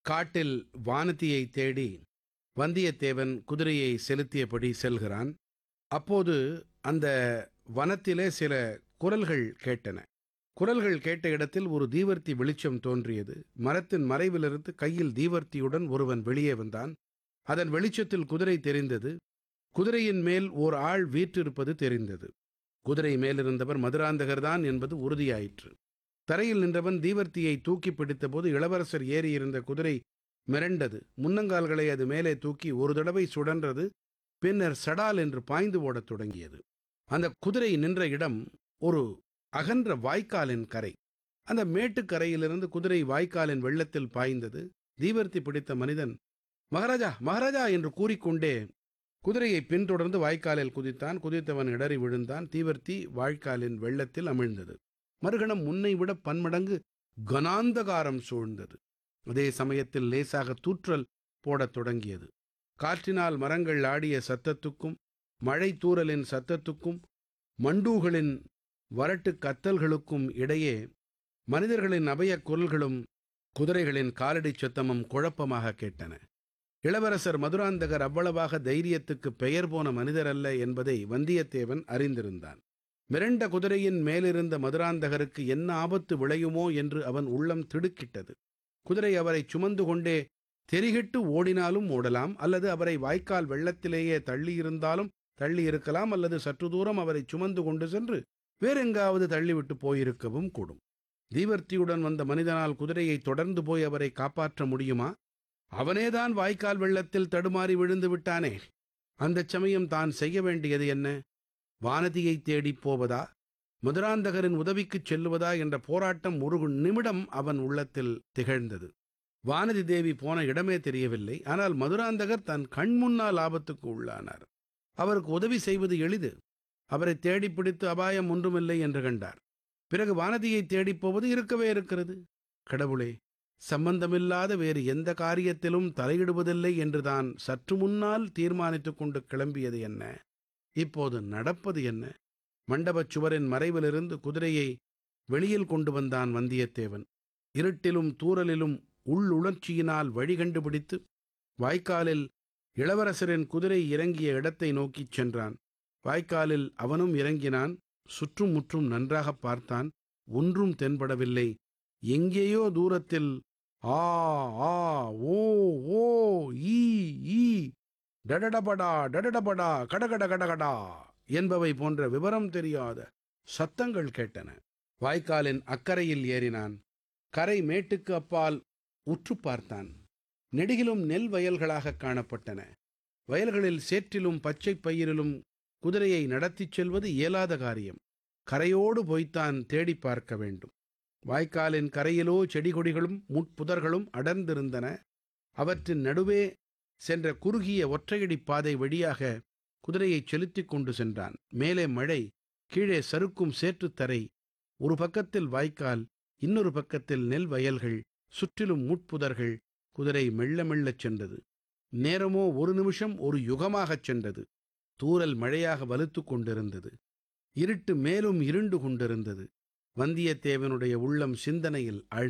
காட்டில் வானதியை தேடி வந்தியத்தேவன் குதிரையை செலுத்தியபடி செல்கிறான் அப்போது அந்த வனத்திலே சில குரல்கள் கேட்டன குரல்கள் கேட்ட இடத்தில் ஒரு தீவர்த்தி வெளிச்சம் தோன்றியது மரத்தின் மறைவிலிருந்து கையில் தீவர்த்தியுடன் ஒருவன் வெளியே வந்தான் அதன் வெளிச்சத்தில் குதிரை தெரிந்தது குதிரையின் மேல் ஓர் ஆள் வீற்றிருப்பது தெரிந்தது குதிரை மேலிருந்தவர் மதுராந்தகர்தான் என்பது உறுதியாயிற்று தரையில் நின்றவன் தீவர்த்தியை தூக்கி பிடித்தபோது இளவரசர் ஏறியிருந்த குதிரை மிரண்டது முன்னங்கால்களை அது மேலே தூக்கி ஒரு தடவை சுழன்றது பின்னர் சடால் என்று பாய்ந்து ஓடத் தொடங்கியது அந்த குதிரை நின்ற இடம் ஒரு அகன்ற வாய்க்காலின் கரை அந்த மேட்டுக்கரையிலிருந்து குதிரை வாய்க்காலின் வெள்ளத்தில் பாய்ந்தது தீவர்த்தி பிடித்த மனிதன் மகாராஜா மகாராஜா என்று கூறிக்கொண்டே குதிரையை பின்தொடர்ந்து வாய்க்காலில் குதித்தான் குதித்தவன் இடறி விழுந்தான் தீவர்த்தி வாய்க்காலின் வெள்ளத்தில் அமிழ்ந்தது மறுகணம் முன்னை விட பன்மடங்கு கனாந்தகாரம் சூழ்ந்தது அதே சமயத்தில் லேசாக தூற்றல் போடத் தொடங்கியது காற்றினால் மரங்கள் ஆடிய சத்தத்துக்கும் மழை தூறலின் சத்தத்துக்கும் மண்டூகளின் வரட்டு கத்தல்களுக்கும் இடையே மனிதர்களின் அபயக் குரல்களும் குதிரைகளின் காலடிச் சத்தமும் குழப்பமாக கேட்டன இளவரசர் மதுராந்தகர் அவ்வளவாக தைரியத்துக்கு பெயர் போன மனிதர் அல்ல என்பதை வந்தியத்தேவன் அறிந்திருந்தான் மிரண்ட குதிரையின் மேலிருந்த மதுராந்தகருக்கு என்ன ஆபத்து விளையுமோ என்று அவன் உள்ளம் திடுக்கிட்டது குதிரை அவரை சுமந்து கொண்டே தெரிகிட்டு ஓடினாலும் ஓடலாம் அல்லது அவரை வாய்க்கால் வெள்ளத்திலேயே தள்ளியிருந்தாலும் தள்ளி இருக்கலாம் அல்லது சற்று தூரம் அவரை சுமந்து கொண்டு சென்று வேறெங்காவது தள்ளிவிட்டு போயிருக்கவும் கூடும் தீவர்த்தியுடன் வந்த மனிதனால் குதிரையை தொடர்ந்து போய் அவரை காப்பாற்ற முடியுமா அவனேதான் வாய்க்கால் வெள்ளத்தில் தடுமாறி விழுந்து விட்டானே அந்தச் சமயம் தான் செய்ய வேண்டியது என்ன வானதியை தேடிப் போவதா மதுராந்தகரின் உதவிக்குச் செல்லுவதா என்ற போராட்டம் ஒரு நிமிடம் அவன் உள்ளத்தில் திகழ்ந்தது வானதி தேவி போன இடமே தெரியவில்லை ஆனால் மதுராந்தகர் தன் கண் முன்னால் ஆபத்துக்கு உள்ளானார் அவருக்கு உதவி செய்வது எளிது அவரை தேடி பிடித்து அபாயம் ஒன்றுமில்லை என்று கண்டார் பிறகு வானதியை தேடிப் போவது இருக்கவே இருக்கிறது கடவுளே சம்பந்தமில்லாத வேறு எந்த காரியத்திலும் தலையிடுவதில்லை என்று தான் சற்று முன்னால் தீர்மானித்துக் கொண்டு கிளம்பியது என்ன இப்போது நடப்பது என்ன மண்டபச் சுவரின் மறைவிலிருந்து குதிரையை வெளியில் கொண்டு வந்தான் வந்தியத்தேவன் இருட்டிலும் தூறலிலும் உள்ளுணர்ச்சியினால் வழி கண்டுபிடித்து வாய்க்காலில் இளவரசரின் குதிரை இறங்கிய இடத்தை நோக்கிச் சென்றான் வாய்க்காலில் அவனும் இறங்கினான் சுற்றும் முற்றும் நன்றாகப் பார்த்தான் ஒன்றும் தென்படவில்லை எங்கேயோ தூரத்தில் ஆ ஆ ஓ ஓ ஈ ஈ டடடபடா டடடபடா கடகட கடகடா என்பவை போன்ற விவரம் தெரியாத சத்தங்கள் கேட்டன வாய்க்காலின் அக்கரையில் ஏறினான் கரை மேட்டுக்கு அப்பால் உற்று பார்த்தான் நெடுகிலும் நெல் வயல்களாக காணப்பட்டன வயல்களில் சேற்றிலும் பச்சை பயிரிலும் குதிரையை நடத்திச் செல்வது இயலாத காரியம் கரையோடு போய்த்தான் தேடி பார்க்க வேண்டும் வாய்க்காலின் கரையிலோ செடிகொடிகளும் முட்புதர்களும் அடர்ந்திருந்தன அவற்றின் நடுவே சென்ற குறுகிய ஒற்றையடிப் பாதை வழியாக குதிரையைச் செலுத்திக் கொண்டு சென்றான் மேலே மழை கீழே சறுக்கும் சேற்றுத்தரை ஒரு பக்கத்தில் வாய்க்கால் இன்னொரு பக்கத்தில் நெல் வயல்கள் சுற்றிலும் முட்புதர்கள் குதிரை மெல்ல மெல்லச் சென்றது நேரமோ ஒரு நிமிஷம் ஒரு யுகமாகச் சென்றது தூறல் மழையாக வலுத்துக் கொண்டிருந்தது இருட்டு மேலும் இருண்டு கொண்டிருந்தது வந்தியத்தேவனுடைய உள்ளம் சிந்தனையில் ஆழ்ந்தது